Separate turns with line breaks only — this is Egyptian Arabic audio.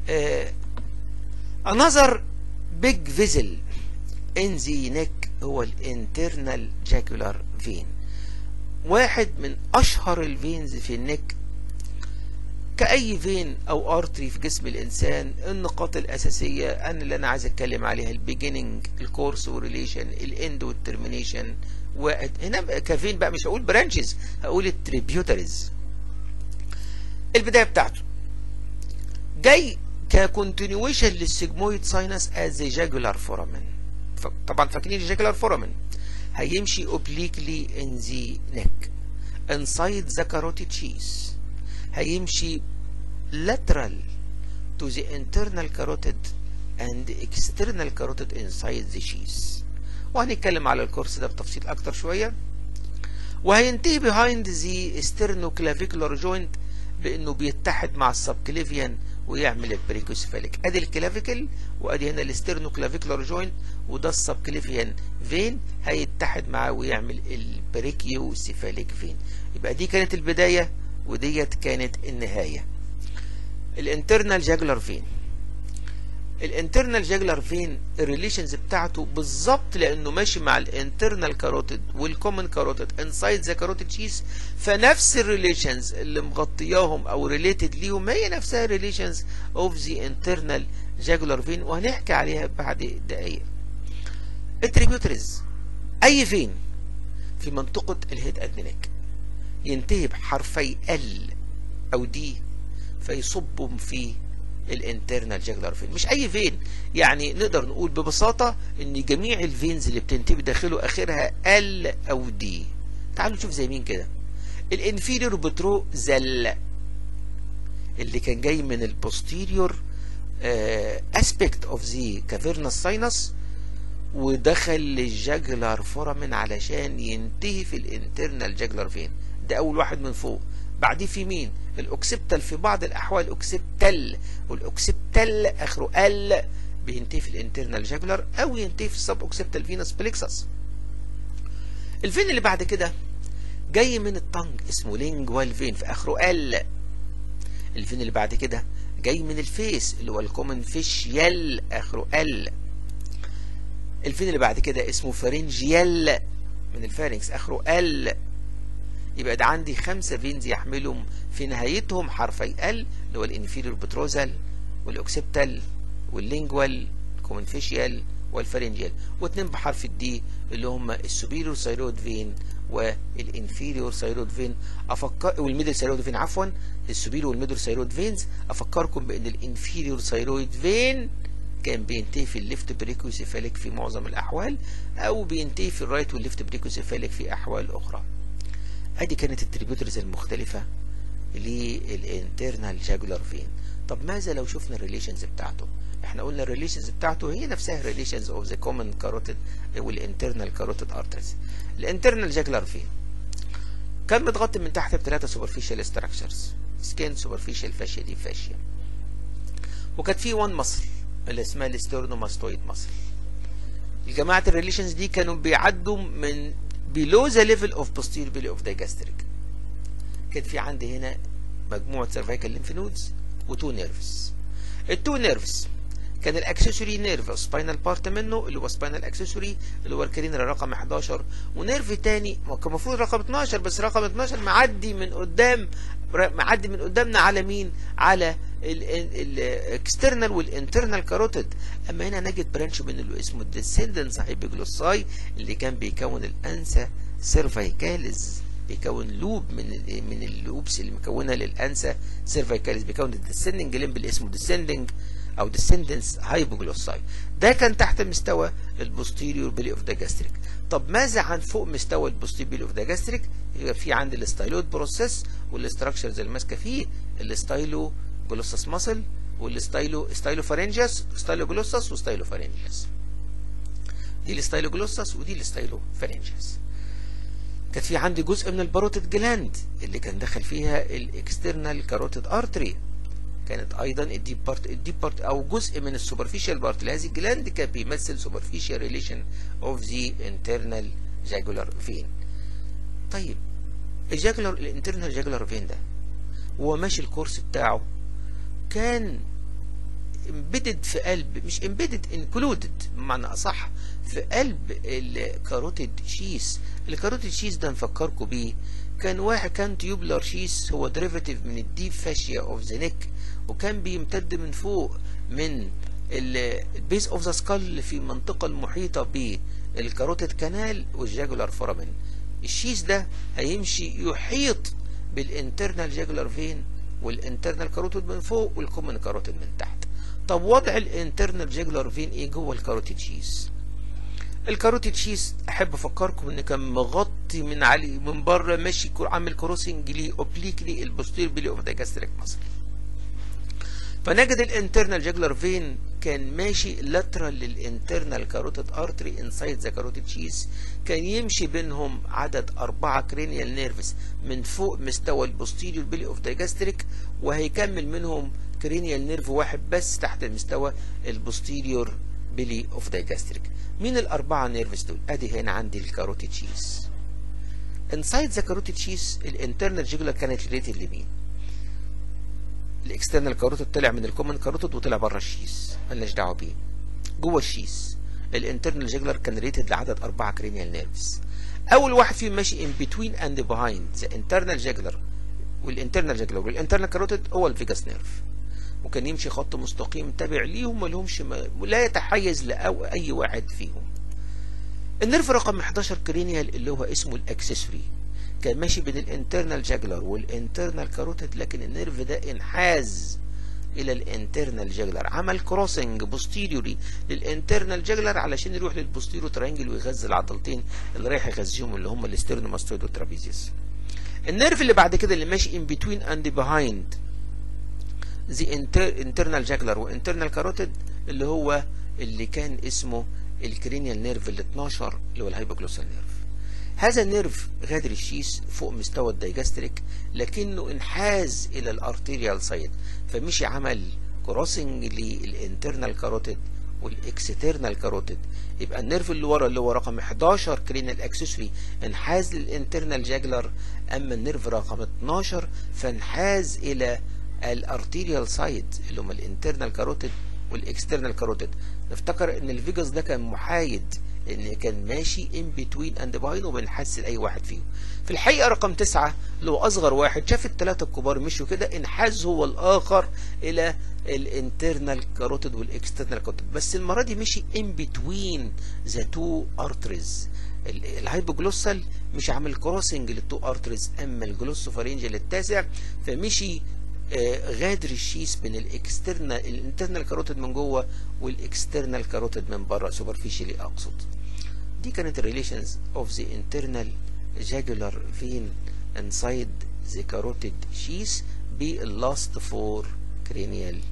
آه another big vessel in the neck هو الانترنال جاكولار فين واحد من اشهر الفينز في النك كأي فين أو أرتري في جسم الإنسان النقاط الأساسية أنا اللي أنا عايز أتكلم عليها البيجيننج الكورس والريليشن الإند والترمينيشن هنا كفين بقى مش هقول برانشز هقول التريبيوتريز البداية بتاعته جاي ككونتينيويشن للسيجمويد ساينس از جاجولار فورامين طبعا فاكرين الجاجولار فورامين هيمشي obliquely in the neck inside the carotid sheath هيمشي lateral to the internal carotid and external carotid inside the sheath وهنتكلم على الكورس ده بتفصيل اكتر شوية وهينتهي behind the sternoclavicular joint بانه بيتحد مع السبكليفيان ويعمل البريكوسيفاليك ادي الكلافيكل وادي هنا الاسترنوكلافيكولار جوينت وده السبكليفيان فين هيتحد معاه ويعمل البريكيوسيفاليك فين يبقى دي كانت البداية وديت كانت النهاية الانترنال جاجلر فين الانترنال جاجلر فين الريليشنز بتاعته بالظبط لانه ماشي مع الانترنال كاروتيد والكومن كاروتيد انسايد ذا كاروتيد شيس فنفس الريليشنز اللي مغطياهم او ريليتد ليهم هي نفسها ريليشنز اوف ذا انترنال جاجولار فين وهنحكي عليها بعد دقايق التريبيوتريز اي فين في منطقة الهيد ادنيك ينتهي بحرفي ال او دي فيصبهم في الانترنال جاجلر فين مش اي فين يعني نقدر نقول ببساطة ان جميع الفينز اللي بتنتهي بداخله اخرها ال او دي تعالوا نشوف زي مين كده الانفيريور بترو زل اللي كان جاي من البوستيريور اسبكت اوف ذا كافيرنس ساينس ودخل للجاجلر فورامين علشان ينتهي في الانترنال جاجلر فين ده اول واحد من فوق بعديه في مين الاوكسبتال في بعض الاحوال اوكسبتال والاوكسبتال اخره ال بينتهي في الانترنال جاجولار او ينتهي في السب اوكسبتال فينس بليكسس الفين اللي بعد كده جاي من الطنج اسمه لينجوال فين في اخره ال الفين اللي بعد كده جاي من الفيس اللي هو الكومن فيشيال اخره ال الفين اللي بعد كده اسمه فرنجيال من الفارنكس اخره ال يبقى ده عندي خمسة فينز يحملهم في نهايتهم حرفي ال اللي هو الانفيريور بتروزال والاوكسبتال واللينجوال كومنفيشيال والفرنجيال واثنين بحرف الدي اللي هم السوبيريور سايرود فين والانفيريور سايرود فين افكر والميدل سايرود فين عفوا السوبيريور والميدل سايرود فينز افكركم بان الانفيريور سايرويد فين كان بينتهي في الليفت بريكوسيفاليك في معظم الاحوال او بينتهي في الرايت والليفت بريكوسيفاليك في احوال اخرى ادي كانت التريبيوترز المختلفة للانترنال جاجولار فين طب ماذا لو شفنا الريليشنز بتاعته احنا قلنا الريليشنز بتاعته هي نفسها الريليشنز اوف ذا كومن كاروتيد والانترنال كاروتيد ارترز الانترنال جاجولار فين كان متغطي من تحت بثلاثه سوبرفيشال ستراكشرز سكين سوبرفيشال فاشيا دي فاشيا وكانت في وان مصل اللي اسمها الاسترنوماستويد مصل الجماعه الريليشنز دي كانوا بيعدوا من below the level of posterior belly of digastric كان في عندي هنا مجموعة cervical lymph nodes وتو نيرفز التو نيرفز كان الاكسسوري نيرف سباينال بارت منه اللي هو سباينال اكسسوري اللي هو الكرينرا رقم 11 ونيرف تاني كان المفروض رقم 12 بس رقم 12 معدي من قدام معدي من قدامنا على مين على الاكسترنال والانترنال كاروتيد اما هنا نجد برانش من اللي اسمه الديسندنس هايبيجلوساي اللي كان بيكون الانسا سيرفايكاليز بيكون لوب من من اللوبس اللي مكونه للانسا سيرفايكاليز بيكون الديسندنج لمب اللي اسمه ديسندنج او ديسندنس هايبوجلوساي ده كان تحت مستوى البوستيريور بيلي اوف ذا جاستريك طب ماذا عن فوق مستوى البوستيريور بيلي اوف ذا جاستريك يبقى في عندي الاستايلويد بروسيس والاستراكشرز اللي ماسكه فيه الاستايلو جلوسس ماسل والستايلو ستايلو فارنجس ستايلو جلوسس وستايلو فارنجس دي الستايلو جلوسس ودي الستايلو فارنجس كانت في عندي جزء من الباروتيد جلاند اللي كان دخل فيها الاكسترنال كاروتيد ارتري كانت ايضا الديب بارت الديب بارت او جزء من السوبرفيشال بارت لهذه الجلاند كان بيمثل سوبرفيشال ريليشن اوف ذا انترنال جاجولار فين طيب الجاجولار الانترنال جاجولار فين ده هو ماشي الكورس بتاعه كان امبيدد في قلب مش امبيدد انكلودد بمعنى اصح في قلب الكاروتيد شيس الكاروتيد شيس ده نفكركم بيه كان واحد كان تيوبلر شيس هو ديريفاتيف من الديب فاشيا اوف ذا نيك وكان بيمتد من فوق من البيس اوف ذا سكال في المنطقه المحيطه بالكاروتيد كانال والجاجولار فورامين الشيس ده هيمشي يحيط بالانترنال جاجولار فين والانترنال كاروتيد من فوق والكومن كاروتيد من تحت طب وضع الانترنال جاجولار فين ايه جوه الكاروتيد شيس الكاروتيد شيس احب افكركم ان كان مغطي من علي من بره ماشي عامل كروسنج ليه اوبليكلي البوستير بيلي اوف ذا جاستريك ماسل فنجد الانترنال جاجولار فين كان ماشي لاترال للانترنال كاروتيد ارتري انسايد ذا كاروتيد شيس كان يمشي بينهم عدد أربعة كرينيال نيرفز من فوق مستوى البوستيريور بيلي اوف ذا جاستريك وهيكمل منهم كرينيال نيرف واحد بس تحت المستوى البوستيريور بيلي اوف ذا جاستريك مين الأربعة نيرفز دول؟ أدي هنا عندي الكاروتيد شيس انسايد ذا كاروتيد شيس الانترنال جيجولار كانت ريليتد لمين؟ الاكسترنال كاروتيد طلع من الكومن كاروتيد وطلع بره الشيس مالناش دعوه بيه جوه الشيس الانترنال جيجولار كان ريتد لعدد أربعة كرينيال نيرفز أول واحد فيهم ماشي in between and behind the internal jugular والانترنال جاجولار والانترنال كاروتيد هو الفيجاس نيرف وكان يمشي خط مستقيم تابع ليهم ما لهمش ما لا يتحيز لأي واحد فيهم النيرف رقم 11 كرينيال اللي هو اسمه الاكسسوري كان ماشي بين الانترنال جاجلر والانترنال كاروتيد لكن النيرف ده انحاز الى الانترنال جاجلر عمل كروسنج بوستيريوري للانترنال جاجلر علشان يروح للبوستيريو ترانجل ويغذي العضلتين اللي رايح يغذيهم اللي هم الاسترنوماستويد والترابيزيوس النيرف اللي بعد كده اللي ماشي ان بتوين اند بيهايند ذا انترنال جاجلر وانترنال كاروتيد اللي هو اللي كان اسمه الكرينيال نيرف ال 12 اللي هو الهايبوجلوسال نيرف هذا النيرف غادر الشيس فوق مستوى الدايجاستريك لكنه انحاز الى الارتيريال سايد فمشي عمل كروسنج للانترنال كاروتيد والاكسترنال كاروتيد يبقى النيرف اللي ورا اللي هو رقم 11 كرينال اكسسوري انحاز للانترنال جاجلر اما النيرف رقم 12 فانحاز الى الارتيريال سايد اللي هم الانترنال كاروتيد والاكسترنال كاروتيد نفتكر ان الفيجاس ده كان محايد لان كان ماشي ان بتوين اند باين وبنحس لاي واحد فيهم في الحقيقه رقم تسعة اللي هو اصغر واحد شاف الثلاثه الكبار مشوا كده انحاز هو الاخر الى الانترنال كاروتيد والاكسترنال كاروتيد بس المره دي مشي ان بتوين ذا تو ارتريز الهايبوجلوسال مش عامل كروسنج للتو ارتريز اما الجلوسوفارينجل التاسع فمشي غادر الشيس بين الاكسترنال الانترنال كاروتيد من جوه والاكسترنال كاروتيد من بره سوبرفيشالي اقصد دي كانت الريليشنز اوف ذا انترنال جاجولار فين انسايد ذا كاروتيد شيس باللاست فور كرينيال